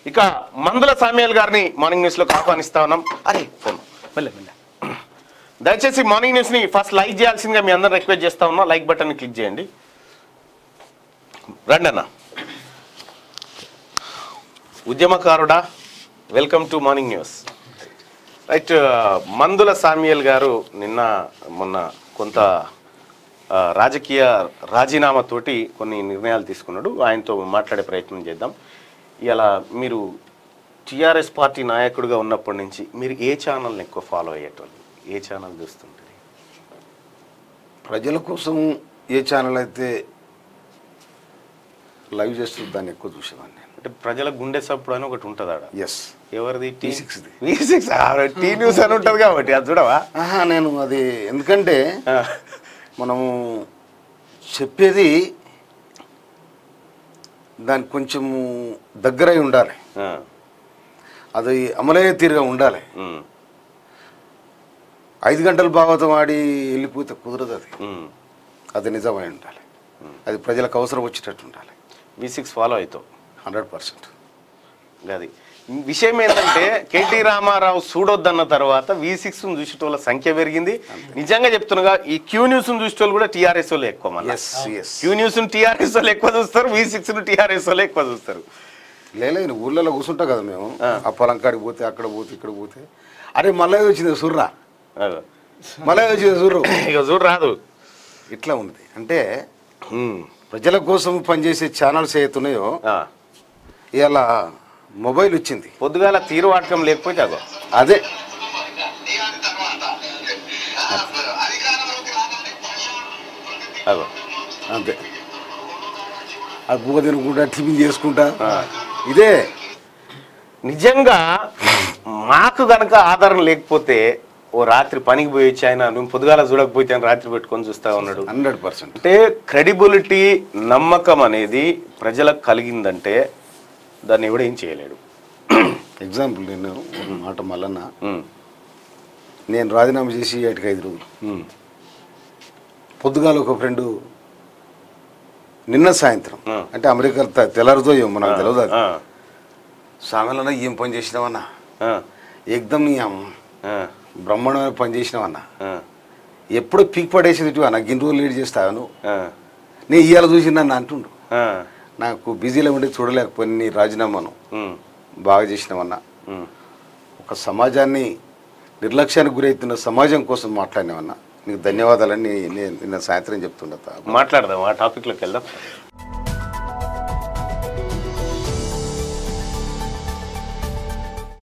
ఇక మందుల సామ్యాల్ గారిని మార్నింగ్ న్యూస్ లో ఆహ్వానిస్తా ఉన్నాం అరే ఫోన్ మెల్ల మెల్ల దయచేసి మార్నింగ్ న్యూస్ ని ఫస్ట్ లైక్ చేయాల్సిందిగా మీ అందరూ రిక్వెస్ట్ చేస్తా ఉన్నా లైక్ బటన్ క్లిక్ చేయండి రండి అన్న ఉద్యమకారుడా welcome to morning news right Mandula Samuel garu నిన్న మొన్న కొంత ఆ, రాజకీయ రాజీనామాతోటి కొన్ని నిర్ణయాలు తీసుకున్నాడు ఆయనతో మాట్లాడే ప్రయత్నం చేద్దాం ఇలా మీరు టిఆర్ఎస్ పార్టీ నాయకుడిగా ఉన్నప్పటి నుంచి మీరు ఏ ఛానల్ని ఎక్కువ ఫాలో అయ్యేటోళ్ళు ఏ ఛానల్ చూస్తుంటారు ప్రజల కోసం ఏ ఛానల్ అయితే లైవ్ చేస్తుందో దాన్ని ఎక్కువ చూసేవాడిని నేను అంటే ప్రజల గుండె సప్పుడు అని ఒకటి ఉంటుంది ఆడ ఎస్ ఎవరిది టీ T6 ది. వి సిక్స్ టీ న్యూస్ అని ఉంటుంది కాబట్టి అది చూడవా ఆహా నేను అది ఎందుకంటే ఆ, మనము చెప్పేది దానికి కొంచెము దగ్గరై ఉండాలి ఆ, అది అమలయ్యే తీరుగా ఉండాలి ఉమ్, ఐదు గంటలు భాగవతం ఆడి వెళ్ళిపోతే కుదరదు అది ఉమ్. అది నిజమై ఉండాలి అది ప్రజలకు అవసరం వచ్చేటట్టు ఉండాలి వి సిక్స్ ఫాలో అవుతావు హండ్రెడ్ పర్సెంట్ అది విషయం ఏంటంటే కేటీ రామారావు చూడొద్దన్న తర్వాత వి సిక్స్ చూసేటోళ్ళ సంఖ్య పెరిగింది నిజంగా చెప్తున్నాగా ఈ క్యూ న్యూస్ చూసేటోళ్ళు కూడా టీఆర్ఎస్ వాళ్ళు ఎక్కువ మళ్ళీ S S Q news TRS వాళ్ళు ఎక్కువ చూస్తారు వి సిక్స్ టీఆర్ఎస్ వాళ్ళు ఎక్కువ చూస్తారు లేలే నేను ఊళ్ళలో కూర్చుంటాం కదా మేము ఆ పొలం కాడికి పోతే అక్కడ పోతే ఇక్కడ పోతే అరే మళ్ళీ వచ్చింది సుర్రా అదో. మళ్ళీ వచ్చింది సుర్రు ఇక చూడు రాదు ఇట్లా ఉంది అంటే ఉమ్, ప్రజల కోసం పనిచేసే ఛానల్స్ ఏతున్నాయో ఆ. ఇవాళ మొబైల్ వచ్చింది పొద్దుగాల తీరు వాడకం లేకపోతే అగో అదే అగో అంతే ఆ బుగ తినుకుంటా టిఫిన్ చేసుకుంటా ఇదే నిజంగా మాకు గనక ఆధారం లేకపోతే ఓ రాత్రి పనికి పోయి వచ్చి ఆయన నువ్వు పొద్దుగాల చూడకపోతే ఆయన రాత్రి పెట్టుకొని చూస్తా ఉన్నాడు హండ్రెడ్ పర్సెంట్ అంటే క్రెడిబిలిటీ నమ్మకం అనేది ప్రజలకు కలిగిందంటే దాన్ని ఎవడు ఏం చేయలేడు ఎగ్జాంపుల్ నేను ఒక మాట మల్లన్న ఉమ్, నేను రాజీనామా చేసి ఏటికి ఐదు రోజులు ఉమ్, పొద్దుగాల ఒక ఫ్రెండ్ నిన్న సాయంత్రం ఆ. అంటే అమెరికా త- తెల్లారితో ఏమో నాకు తెలియదు అది ఆ, సామెలన్నా ఏం పని చేసినావన్నా ఆ, ఎగ్దమ్ నీ అమ్మ ఆ, బ్రహ్మాండమైన పని చేసినావన్నా ఆ, ఎప్పుడో పీక్ పడేసేది ఇటు నాకు ఇన్ని రోజులు లేట్ చేస్తాను ఆ, నేను ఇవాళ చూసి నన్ను అంటుండు ఆ, నాకు బిజీలో ఉండి చూడలేకపోయిన నీ రాజీనామాను ఉమ్, బాగా చేసినావన్నా ఉమ్. ఒక సమాజాన్ని నిర్లక్ష్యానికి గురవుతున్న సమాజం కోసం మాట్లాడినావన్నా నీకు ధన్యవాదాలని నేను నిన్న సాయంత్రం చెప్తుండతా మాట్లాడదాం ఆ టాపిక్లోకి వెళ్దాం